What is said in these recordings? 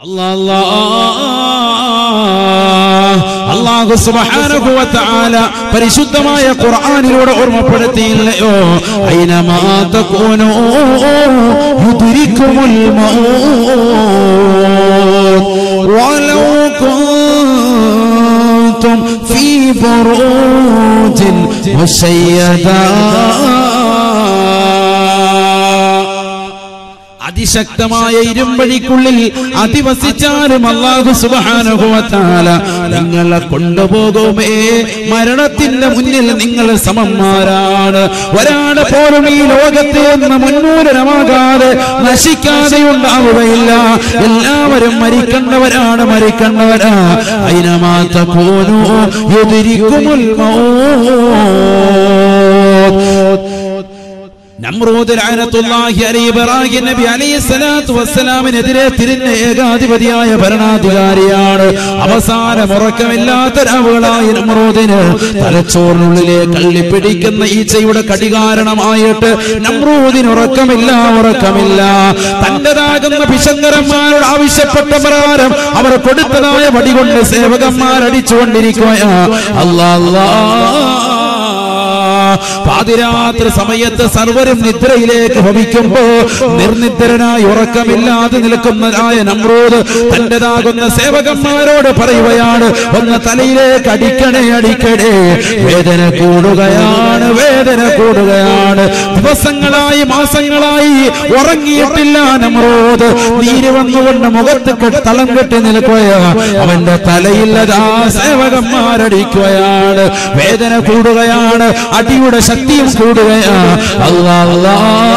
അള്ളാഹു സുബ്ഹാനഹു വ തആല പരിശുദ്ധമായ ഖുർആനിലൂടെ ഓർമ്മപ്പെടുത്തിയില്ലയോ ഐനമാ തകൂനു യുദ്രിക്കുമുൽ മൗത് വലൗ കുൻതും ഫീ ബുറൂജിൻ മുശയ്യദാ അതിശക്തമായ ഇരുമ്പഴിക്കുള്ളിൽ അധിവസിച്ചാലും അള്ളാഹു സുബാനുഭവത്താല നിങ്ങളെ കൊണ്ടുപോകുമേ മരണത്തിന്റെ മുന്നിൽ നിങ്ങൾ സമന്മാരാണ് ഒരാള് പോലും ഈ ലോകത്തെ ഒന്ന് മുന്നൂരമാകാതെ നശിക്കാതെ ഉണ്ടാവുകയില്ല എല്ലാവരും മരിക്കേണ്ടവരാണ് മരിക്കേണ്ടവരാ അതിനമാത്ത പോനോ എതിരിക്കുമുൽ നമ്രൂദ് ലഅനത്തുല്ലാഹി അലൈഹി ഇബ്രാഹിം നബി അലൈഹി സ്വലാത്തു വസ്സലാമിനെതിരെ തിരിഞ്ഞ ഏകാധിപതിയായ ഭരണാധികാരിയാണ് അവസാന ഉറക്കമില്ലാത്ത രാവുകളായ നമ്രൂദിന് തലച്ചോറിനുള്ളിലെ കള്ളി പിടിക്കുന്ന ഈച്ചയുടെ കടികാരണമായിട്ട് നമ്രൂദിന് ഉറക്കമില്ല ഉറക്കമില്ല തന്റേതാകുന്ന പിശങ്കരന്മാരോട് ആവശ്യപ്പെട്ട പ്രകാരം അവർ കൊടുത്തതായ വടികൊണ്ട് സേവകന്മാർ അടിച്ചുകൊണ്ടിരിക്കുകയാ അല്ലാ അല്ലാ പാതിരാത്രി സമയത്ത് സർവരും നിദ്രയിലേക്ക് ഭവിക്കുമ്പോ നിർനിദ്രനായി ഉറക്കമില്ലാതെ നിൽക്കുന്നതായ നമ്രൂദ് തന്റേതാകുന്ന സേവകന്മാരോട് പറയുകയാണ് ഒന്ന് തലയിലേക്ക് അടിക്കണേ അടിക്കണേ വേദന കൂടുകയാണ് വേദന കൂടുകയാണ് ദിവസങ്ങളായി മാസങ്ങളായി ഉറങ്ങിയിട്ടില്ല നമ്രൂദ് നീര് വന്നുകൊണ്ട് മുഖത്ത് കെട്ട് തളം കെട്ടി നിൽക്കുകയാ അവന്റെ തലയില്ലതാ സേവകന്മാരടിക്കുകയാണ് വേദന കൂടുകയാണ് അടിയുടെ ശക്തിയും കൂടുകയാ അല്ലാ അല്ലാ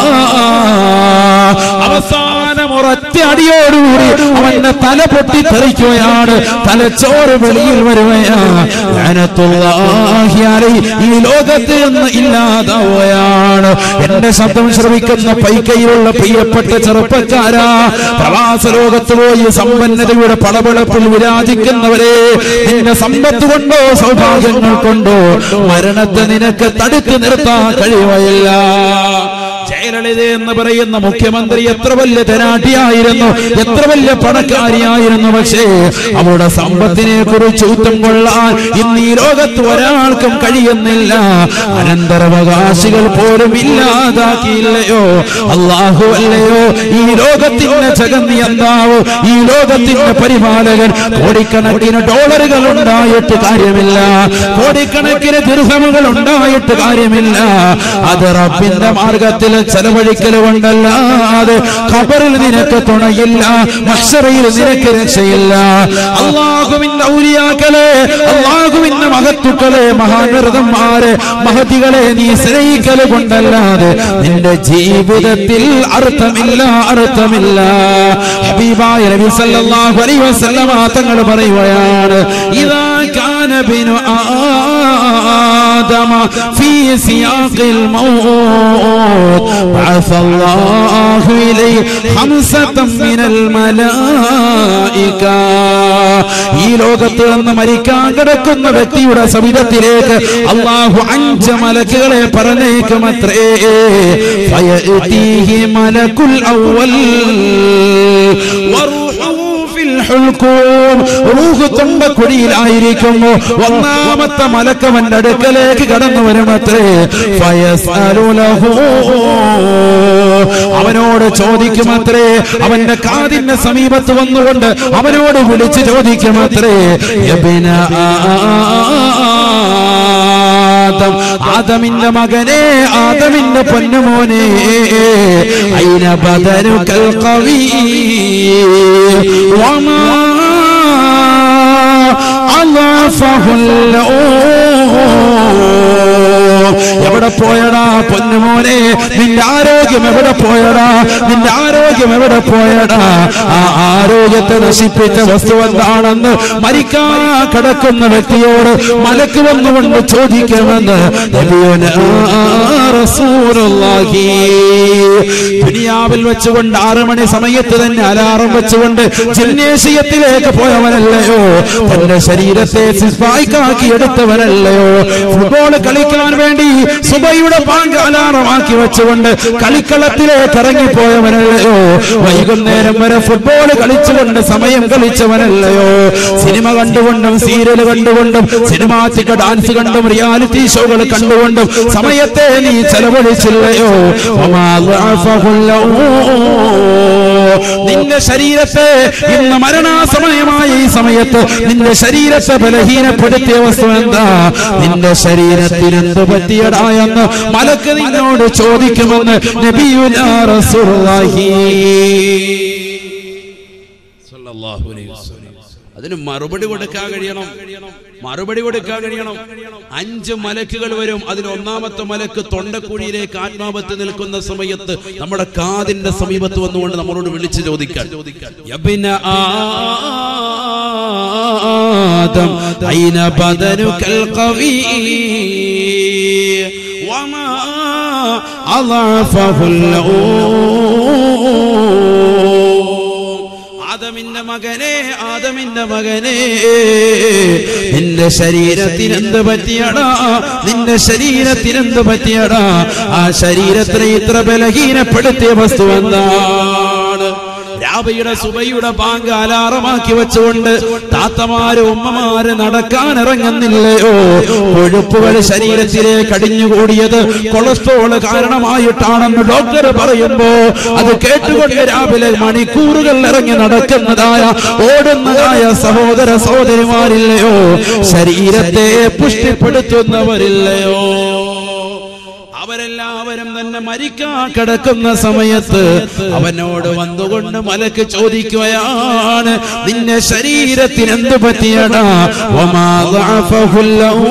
അവസാനം ഒരൊറ്റ അടിയോടുകൂടി അവന്റെ തല പൊട്ടി തെറിക്കുകയാണ് തലച്ചോറ് വെളിയിൽ വരുകയാ ലഅനത്തുല്ലാഹി അലൈഹി. ഈ ലോകത്ത് നിന്ന് ഇല്ലാതാവുകയാണ് എന്റെ ശബ്ദം ശ്രവിക്കുന്ന പൈക്കയിലുള്ള പ്രിയപ്പെട്ട ചെറുപ്പക്കാരാ പ്രവാസ ലോകത്ത് പോയി സമ്പന്നതയുടെ പളപളപ്പിൽ വിരാജിക്കുന്നവരെ നിന്റെ സമ്പത്ത് കൊണ്ടോ സൗഭാഗ്യങ്ങൾ കൊണ്ടോ മരണത്തെ നിനക്ക് തടുത്തു നിർത്താൻ കഴിയുകയില്ല ജയലളിത എന്ന് പറയുന്ന മുഖ്യമന്ത്രി എത്ര വലിയ ധനാഠ്യായിരുന്നു എത്ര വലിയ പണക്കാരിയായിരുന്നു പക്ഷേ അവരുടെ സമ്പത്തിനെ കുറിച്ച് ഊറ്റം കൊള്ളാൻ ഇന്ന് ഈ ലോകത്ത് ഒരാൾക്കും കഴിയുന്നില്ല അനന്തരാവകാശികൾ പോലും ഇല്ലാതാക്കിയില്ലയോ അള്ളാഹു അല്ലയോ ഈ ലോകത്തിന്റെ ജഗന്നിയന്താവ് ഈ ലോകത്തിന്റെ പരിപാലകൻ കോടിക്കണക്കിന് ഡോളറുകൾ ഉണ്ടായിട്ട് കാര്യമില്ല കോടിക്കണക്കിന് ദീർഘമുകൾ ഉണ്ടായിട്ട് കാര്യമില്ല അത് റബ്ബിന്റെ മാർഗത്തിൽ ചെലവഴിക്കൽ കൊണ്ടല്ലാതെ ഖബറിൽ നിനക്ക് തുണയില്ല മഹ്ശറയിൽ നിനക്ക് രക്ഷയില്ല അള്ളാഹുവിന്റെ ഔലിയാക്കളെ അള്ളാഹുവിന്റെ മഹത്തുക്കളെ മഹാനൃതന്മാരെ മഹതികളെ നീ സ്നേഹിക്കൽ കൊണ്ടല്ലാതെ നിന്റെ ജീവിതത്തിൽ അർത്ഥമില്ല അർത്ഥമില്ല ഹബീബായ നബി സല്ലല്ലാഹു അലൈഹി വസല്ലമ തങ്ങൾ പറയുകയാണ് ഇദാ കാന ബിനു ആദമ ഫീ സിയാഖിൽ മൗത് بعث الله إليه خمسة من الملائكة ഈ ലോകത്ത് നിന്ന് മരിക്കാൻ കിടക്കുന്ന വ്യക്തിയുടെ സവിധത്തിലേക്ക് അള്ളാഹു അഞ്ച് മലക്കുകളെ പറഞ്ഞേക്കുമത്രേ ഫയഅതീഹി മലക്കുൽ അവ്വൽ വറൂഹുഹു ഫിൽ ഹുൽകൂം റൂഹ് തൊണ്ടക്കുഴിയിലായിരിക്കുന്നു ഒന്നാമത്തെ മലക്കവന്റെ അടുക്കലേക്ക് കടന്നു വരുമത്രേ ഫയസ്അലു ലഹു അവനോട് ചോദിക്കുമത്രേ അവന്റെ കാതിന്റെ സമീപത്ത് വന്നുകൊണ്ട് അവനോട് വിളിച്ച് ചോദിക്കുമത്രേ യബ്ന ആദം ആദമിന്റെ മകനെ ആദമിന്റെ പൊന്നുമോനെ അയിന ബദനുക്കൽ കവി വമാ അലാഫഹുല്ലോ എവിടെ പോയടാ പൊന്നുമോനെ നിന്റെ ആരോഗ്യം എവിടെ പോയടാ നിന്റെ ആരോഗ്യം എവിടെ പോയടാ ആ ആരോഗ്യത്തെ നശിപ്പിച്ച വസ്തു എന്താണെന്ന് മരിക്കാ കിടക്കുന്ന വ്യക്തിയോട് മലക്ക് വന്നുകൊണ്ട് ചോദിക്കുമെന്ന് നബിയുനാ റസൂലുള്ളാഹി. ദുനിയാവിൽ വെച്ചുകൊണ്ട് ആറു മണി സമയത്ത് തന്നെ അലാറം വെച്ചുകൊണ്ട് ജിന്നേശയത്തിലേക്ക് പോയവനല്ലയോ തന്റെ ശരീരത്തെ സിസ്പായിക്കാക്കി എടുത്തവനല്ലയോ ഫുട്ബോൾ കളിക്കാൻ വേണ്ടി സുബ സുബൈയുടെ പാങ്ക് അലാറമാക്കി വെച്ചുകൊണ്ട് കളിക്കളത്തിലേക്ക് ഇറങ്ങിപ്പോയവനല്ലയോ വൈകുന്നേരം വരെ ഫുട്ബോൾ കളിച്ചുകൊണ്ട് സമയം കളിച്ചവനല്ലയോ സിനിമ കണ്ടുകൊണ്ടും സീരിയൽ കണ്ടുകൊണ്ടും സിനിമാറ്റിക് ഡാൻസ് കണ്ടും റിയാലിറ്റി ഷോകൾ കണ്ടുകൊണ്ടും സമയത്തെ നീ ചെലവഴിച്ചില്ലയോ വമാ ളഅഫഹുല്ലഹു. നിന്റെ ശരീരത്തെ ഇന്ന് മരണാസമയമായ ഈ സമയത്ത് നിന്റെ ശരീരത്തെ ബലഹീനപ്പെടുത്തിയ വസ്തു എന്താ നിന്റെ ശരീരത്തിന് എന്ത് പറ്റിയടാ എന്ന് മലക്ക് നിന്നോട് ചോദിക്കുമെന്ന് നബിയുനാ റസൂലുള്ളാഹി സല്ലല്ലാഹു അലൈഹി വസല്ലം. അതിന് മറുപടി കൊടുക്കാൻ കഴിയണം മറുപടി കൊടുക്കാൻ കഴിയണം അഞ്ച് മലക്കുകൾ വരും അതിൽ ഒന്നാമത്തെ മലക്ക് തൊണ്ടക്കുഴിയിലേക്ക് ആത്മാവത്ത് നിൽക്കുന്ന സമയത്ത് നമ്മുടെ കാതിന്റെ സമീപത്ത് വന്നുകൊണ്ട് നമ്മളോട് വിളിച്ചു ചോദിക്കാൻ യബ്ന ആദം ഐന ബദനുകൽ ഖവീ വമാ അളഫഹുൽ ആദമിന്റെ മകനെ ആദമിന്റെ മകനെ നിന്റെ ശരീരത്തിന് എന്ത് പറ്റിയടാ നിന്റെ ശരീരത്തിന് എന്ത് പറ്റിയടാ ആ ശരീരത്തിനെ ഇത്ര ബലഹീനപ്പെടുത്തിയ വസ്തു എന്താണ് രാബയുടെ സുബയുടെ ബാങ്ക് അലാറമാക്കി വെച്ചുകൊണ്ട് താത്തമാര് ഉമ്മമാര് നടക്കാൻ ഇറങ്ങുന്നില്ലയോ കൊഴുപ്പുകൾ ശരീരത്തിലേക്ക് അടിഞ്ഞുകൂടിയത് കൊളസ്ട്രോൾ കാരണമായിട്ടാണെന്ന് ഡോക്ടർ പറയുമ്പോ അത് കേട്ടുകൊണ്ട് രാവിലെ മണിക്കൂറുകൾ ഇറങ്ങി നടക്കുന്നതായ ഓടുന്നതായ സഹോദര സഹോദരിമാരില്ലയോ ശരീരത്തെ പുഷ്ടിപ്പെടുത്തുന്നവരില്ലയോ അവരെല്ലാവരും തന്നെ മരിക്കാൻ കിടക്കുന്ന സമയത്ത് അവനോട് വന്നുകൊണ്ട് മലക്ക് ചോദിക്കുകയാണ് നിന്റെ ശരീരത്തിന് എന്ത് പറ്റിയടാ വമാ ളഅഫഹുല്ലഹു.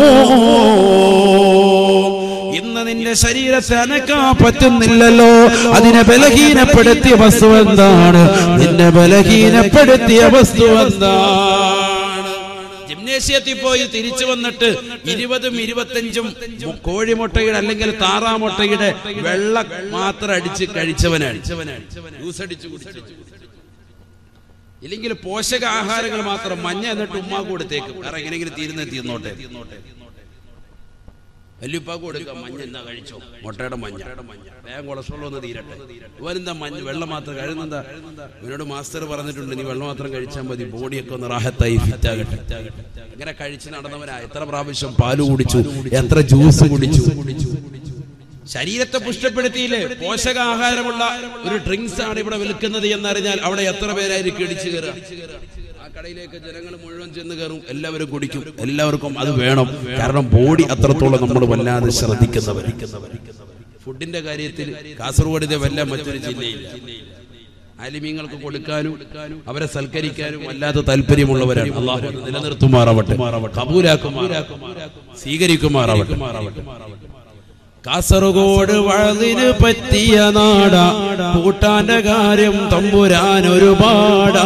ഇന്ന് നിന്റെ ശരീരത്തെ അനക്കാൻ പറ്റുന്നില്ലല്ലോ അതിനെ ബലഹീനപ്പെടുത്തിയ വസ്തു എന്താണ് നിന്നെ ബലഹീനപ്പെടുത്തിയ വസ്തു എന്താണ് ജിംനേഷ്യത്തിൽ പോയി തിരിച്ചു വന്നിട്ട് ഇരുപതും ഇരുപത്തഞ്ചും കോഴിമുട്ടയുടെ അല്ലെങ്കിൽ താറാമുട്ടയുടെ വെള്ള മാത്രം അടിച്ച് കഴിച്ചവനാണ് ജ്യൂസ് അടിച്ച് കുടിച്ചു ഇല്ലെങ്കിൽ പോഷകാഹാരങ്ങൾ മാത്രം മഞ്ഞ എന്നിട്ട് ഉമ്മാക്ക് കൊടുത്തേക്കും വേറെ എങ്ങനെയെങ്കിലും തീരുന്ന തീർന്നോട്ടെ വല്യുപ്പാക്ക് കൊടുക്കാം മഞ്ഞ എന്നാ കഴിച്ചോ മുട്ടയുടെ മഞ്ഞ വേഗം കൊളസ്ട്രോൾ ഒന്ന് തീരട്ടെ ഇവനെന്താ മഞ്ഞ വെള്ളം മാത്രം കഴിയുന്നെന്താ ഇവനോട് മാസ്റ്റർ പറഞ്ഞിട്ടുണ്ട് നീ വെള്ളം മാത്രം കഴിച്ചാൽ മതി ബോഡിയൊക്കെ ഒന്ന് റാഹത്തായി ഫിറ്റ് ആകട്ടെ ഇങ്ങനെ കഴിച്ച് നടന്നവനാ എത്ര പ്രാവശ്യം പാല് കുടിച്ചു എത്ര ജ്യൂസ് കുടിച്ചു ശരീരത്തെ പുഷ്ടപ്പെടുത്തിയില്ലേ പോഷകാഹാരമുള്ള ഒരു ഡ്രിങ്ക്സ് ആണ് ഇവിടെ വിൽക്കുന്നത് എന്നറിഞ്ഞാൽ അവിടെ എത്ര പേരായിരിക്കും ഇടിച്ചു കയറുക ആ കടയിലേക്ക് ജനങ്ങൾ മുഴുവൻ ചെന്ന് കയറും എല്ലാവരും കുടിക്കും എല്ലാവർക്കും അത് വേണം കാരണം ബോഡി അത്രത്തോളം നമ്മൾ വല്ലാതെ ശ്രദ്ധിക്കുന്നവർ ഫുഡിന്റെ കാര്യത്തിൽ കാസർഗോഡ് ഇതേവല്ല മറ്റൊരു ജില്ലയില്ല അലിമീങ്ങൾക്ക് കൊടുക്കാനും അവരെ സൽക്കരിക്കാനും വല്ലാത്ത താല്പര്യമുള്ളവരാണ് അള്ളാഹു നിലനിർത്തുമാറാവട്ടെ കബൂലാക്കുമാറാക്കും സ്വീകരിക്കുമാറാവട്ടെ കാസർഗോഡ് വഴുതിന് പറ്റിയ നാട കൂട്ടാന്റെ കാര്യം തമ്പുരാൻ ഒരുപാടാ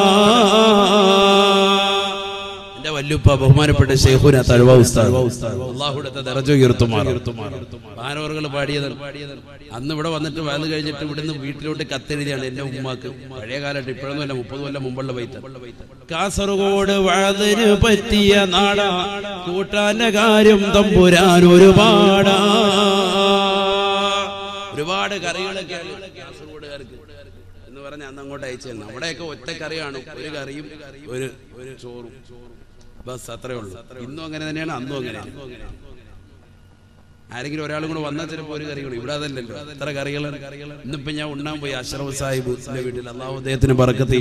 എന്റെ വല്ലുപ്പ ബഹുമാനപ്പെട്ട ഷെയ്ഖുന തഴവ ഉസ്താദ് അള്ളാഹുടത്തെ ദറജ ഉയർത്തുമാറുകൾ പാടിയത് അന്ന് ഇവിടെ വന്നിട്ട് വയത് കഴിഞ്ഞിട്ട് ഇവിടുന്ന് വീട്ടിലോട്ട് കത്തെഴുതിയാണ് എന്റെ ഉമ്മാക്ക് പഴയ കാലത്ത് ഇപ്പോഴൊന്നുമല്ല മുപ്പത് കൊല്ലം മുമ്പുള്ള വൈത്ത കാസർഗോഡ് വഴുതിന് പറ്റിയ നാട കൂട്ടാന്റെ കാര്യം തമ്പുരാൻ ഒരുപാടാ ഒരുപാട് കറികളൊക്കെയാണ് കാസർഗോഡുകാർക്ക് എന്ന് പറഞ്ഞ അന്ന് അങ്ങോട്ട് അയച്ചു തന്നെ അവിടെയൊക്കെ ഒറ്റ കറിയാണ് ഒരു കറിയും ഒരു ഒരു ചോറും ബസ് അത്രേ ഉള്ളൂ ഇന്നും അങ്ങനെ തന്നെയാണ് അന്നും അങ്ങനെ ആരെങ്കിലും ഒരാളും കൂടെ വന്നാൽ ചിലപ്പോൾ ഒരു കറി കൂടി ഇവിടെ അതല്ലല്ലോ എത്ര കറികൾ ഇന്നിപ്പോ ഞാൻ ഉണ്ണാൻ പോയി അഷ്റഫ് സാഹിബിന്റെ വീട്ടിൽ അള്ളാഹു അദ്ദേഹത്തിന് പറക്കത്ത്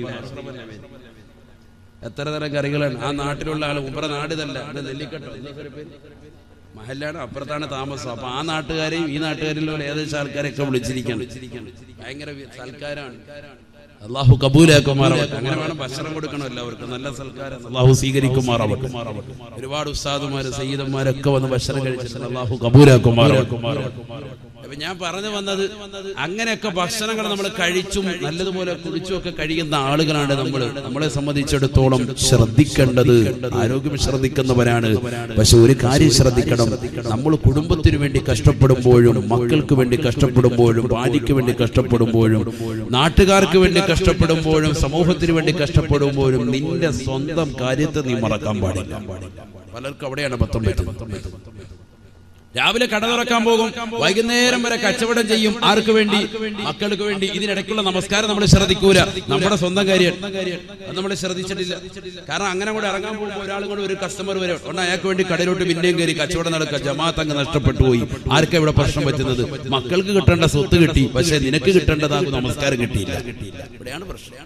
എത്ര തരം കറികളാണ് ആ നാട്ടിലുള്ള ആൾ ഉപ്പറ നാട് ഇതല്ല ഇത് നെല്ലിക്കട്ടോ എന്താ സാറേ പേര്? മഹല്ലാണ് അപ്പുറത്താണ് താമസം അപ്പൊ ആ നാട്ടുകാരെയും ഈ നാട്ടുകാരിലുള്ള ഏകദേശം ആൾക്കാരെയൊക്കെ വിളിച്ചിരിക്കണം ഭയങ്കര വി- സൽക്കാരാണ് അള്ളാഹു കബൂലാക്കുമാറാവട്ടെ അങ്ങനെ വേണം ഭക്ഷണം കൊടുക്കണം എല്ലാവർക്കും നല്ല സൽക്കാരം അള്ളാഹു സ്വീകരിക്കുമാറാവട്ടെ ഒരുപാട് ഉസ്താദുമാര് സയ്യിദന്മാരൊക്കെ വന്ന് ഭക്ഷണം കഴിച്ചിട്ടുണ്ട് അള്ളാഹു കബൂലാക്കുമാറാവട്ടെ അപ്പൊ ഞാൻ പറഞ്ഞു വന്നത് അങ്ങനെയൊക്കെ ഭക്ഷണങ്ങൾ നമ്മൾ കഴിച്ചും നല്ലതുപോലെ കുടിച്ചും ഒക്കെ കഴിയുന്ന ആളുകളാണ് നമ്മൾ നമ്മളെ സംബന്ധിച്ചിടത്തോളം ശ്രദ്ധിക്കേണ്ടത് ആരോഗ്യം ശ്രദ്ധിക്കുന്നവരാണ് പക്ഷെ ഒരു കാര്യം ശ്രദ്ധിക്കണം നമ്മൾ കുടുംബത്തിന് വേണ്ടി കഷ്ടപ്പെടുമ്പോഴും മക്കൾക്ക് വേണ്ടി കഷ്ടപ്പെടുമ്പോഴും ഭാര്യയ്ക്ക് വേണ്ടി കഷ്ടപ്പെടുമ്പോഴും നാട്ടുകാർക്ക് വേണ്ടി കഷ്ടപ്പെടുമ്പോഴും സമൂഹത്തിന് വേണ്ടി കഷ്ടപ്പെടുമ്പോഴും നിന്റെ സ്വന്തം കാര്യത്തെ നീ മറക്കാൻ പാടില്ല പലർക്കും അവിടെയാണ് പത്തൊമ്പത് രാവിലെ കട തുറക്കാൻ പോകും വൈകുന്നേരം വരെ കച്ചവടം ചെയ്യും ആർക്ക് വേണ്ടി മക്കൾക്ക് വേണ്ടി ഇതിനിടയ്ക്കുള്ള നമസ്കാരം നമ്മൾ ശ്രദ്ധിക്കൂല നമ്മുടെ സ്വന്തം കാര്യം അത് നമ്മൾ ശ്രദ്ധിച്ചിട്ടില്ല കാരണം അങ്ങനെ കൂടെ ഇറങ്ങാൻ പോകുമ്പോൾ ഒരാൾ കൂടെ ഒരു കസ്റ്റമർ വരും ഉടനെ അയാൾക്ക് വേണ്ടി കടയിലോട്ട് പിന്നെയും കയറി കച്ചവടം നടക്കുക ജമാഅത്ത് അങ്ങ് നഷ്ടപ്പെട്ടു പോയി ആർക്കാ ഇവിടെ പ്രശ്നം പറ്റുന്നത് മക്കൾക്ക് കിട്ടേണ്ട സ്വത്ത് കിട്ടി പക്ഷെ നിനക്ക് കിട്ടേണ്ടതാകും നമസ്കാരം കിട്ടിയില്ല ഇവിടെയാണ് പ്രശ്നം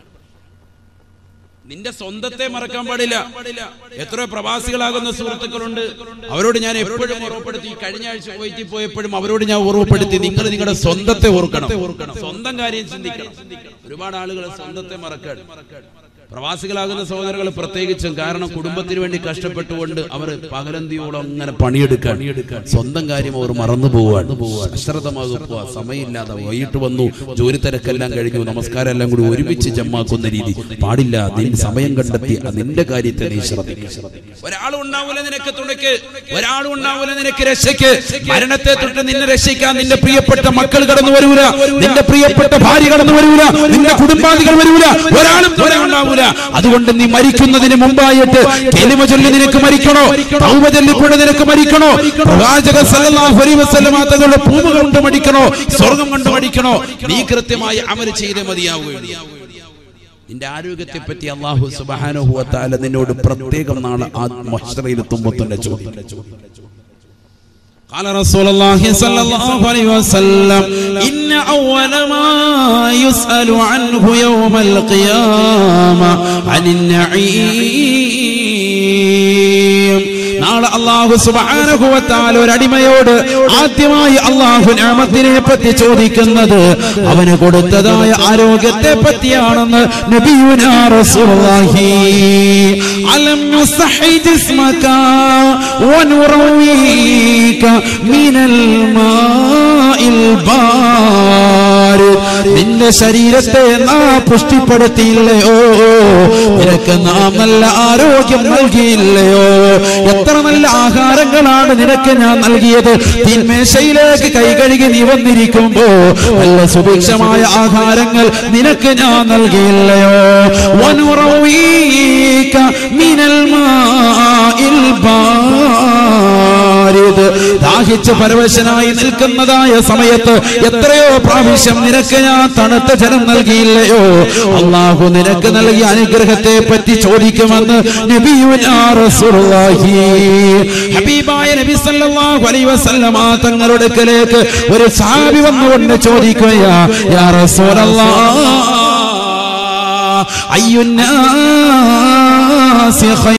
നിന്റെ സ്വന്തത്തെ മറക്കാൻ പാടില്ല എത്രയോ പ്രവാസികളാകുന്ന സുഹൃത്തുക്കളുണ്ട് അവരോട് ഞാൻ എപ്പോഴും ഓർമ്മപ്പെടുത്തി കഴിഞ്ഞ ആഴ്ച പോയിട്ട് പോയപ്പോഴും അവരോട് ഞാൻ ഓർമ്മപ്പെടുത്തി നിങ്ങൾ നിങ്ങളുടെ സ്വന്തത്തെ ഓർക്കണം സ്വന്തം കാര്യം ചിന്തിക്കണം ഒരുപാട് ആളുകൾ സ്വന്തത്തെ മറക്കാൻ പ്രവാസികളാകുന്ന സഹോദരങ്ങൾ പ്രത്യേകിച്ചും കാരണം കുടുംബത്തിന് വേണ്ടി കഷ്ടപ്പെട്ടുകൊണ്ട് അവർ പകലന്തിയോളം അങ്ങനെ പണിയെടുക്കാൻ സ്വന്തം കാര്യം അവർ മറന്നു പോവാണ് അശ്രദ്ധമാകുക സമയമില്ലാതെ വൈകിട്ട് വന്നു ജോലി തിരക്കെല്ലാം കഴിഞ്ഞു നമസ്കാരം എല്ലാം കൂടി ഒരുമിച്ച് ജമ്മാക്കുന്ന രീതി പാടില്ല നിന്റെ സമയം കണ്ടെത്തി അത് നിന്റെ കാര്യത്തെ നീ ശ്രദ്ധിക്കും ഒരാളും ഉണ്ടാവൂല നിനക്ക് തുണയ്ക്ക് ഒരാളും ഉണ്ടാവൂല നിനക്ക് രക്ഷയ്ക്ക് മരണത്തെ തൊട്ട് നിന്നെ രക്ഷിക്കാൻ നിന്റെ പ്രിയപ്പെട്ട മക്കൾ കടന്നു വരൂല നിന്റെ പ്രിയപ്പെട്ട ഭാര്യ കടന്നു വരൂല നിന്റെ കുടുംബാദികൾ വരൂല ഒരാളും തുണ ഉണ്ടാവൂല അതുകൊണ്ട് നീ മരിക്കുന്നതിന് മുമ്പായിട്ട് കെലിമ ചൊല്ലി നിനക്ക് മരിക്കണോ തൗബ ചൊല്ലിക്കൂടെ നിനക്ക് മരിക്കണോ പ്രവാചക സല്ലല്ലാഹു അലൈഹി വസല്ലമ തങ്ങളുടെ പൂവ് കൊണ്ട് മടിക്കണോ സ്വർഗം കൊണ്ട് മടിക്കണോ നീ കൃത്യമായി അമൽ ചെയ്തേ മതിയാവുകയുള്ളൂ നിന്റെ ആരോഗ്യത്തെ പറ്റി അള്ളാഹു സുബ്ഹാനഹു വ തആല നിന്നോട് പ്രത്യേകം നാളെ ആ മഹ്ശറയിലെത്തുമ്പോൾ തന്നെ ചോദിക്കും قال رسول الله صلى الله عليه وسلم إن أول ما يسأل عنه يوم القيامة عن النعيم നാളെ അള്ളാഹു സുബാനുഭവത്താൽ ഒരടിമയോട് ആദ്യമായി അള്ളാഹു നാമത്തിനെ പറ്റി ചോദിക്കുന്നത് അവന് കൊടുത്തതായ ആരോഗ്യത്തെ പറ്റിയാണെന്ന് നബിയുനാ റസൂലുള്ളാഹി അലം നുസഹി ജിസ്മക വനുറവീക മിനൽ മാഇൽ ബാരിദ് നിന്റെ ശരീരത്തെ നാം പുഷ്ടിപ്പെടുത്തിയില്ലയോ നിനക്ക് നാം നല്ല ആരോഗ്യം നൽകിയില്ലയോ എത്ര നല്ല ആഹാരങ്ങളാണ് നിനക്ക് ഞാൻ നൽകിയത് തിന്മേശയിലേക്ക് കൈ കഴുകി നീ വന്നിരിക്കുമ്പോ നല്ല സുഭിക്ഷമായ ആഹാരങ്ങൾ നിനക്ക് ഞാൻ നൽകിയില്ലയോ വനുറവീക മിനൽ മാഇൽ ബാരിദ് ദാഹിച്ച് പരവശനായി നിൽക്കുന്നതായ സമയത്ത് എത്രയോ പ്രാവശ്യം നിനക്ക് ഞാൻ തണുത്ത ജലം നൽകിയില്ലയോ അള്ളാഹു നിനക്ക് നൽകിയ അനുഗ്രഹത്തെ പറ്റി ചോദിക്കുമെന്ന് നബിയുനാ റസൂലുള്ളാഹി ഹബീബായ നബി സല്ലല്ലാഹു അലൈഹി വസല്ലമ തങ്ങളുടെ അടുക്കലേക്ക് ഒരു സാബി വന്നുകൊണ്ട് ചോദിക്കുകയാ യാ റസൂലല്ലാഹ് അയ്യുന്നാസി ഖൈർ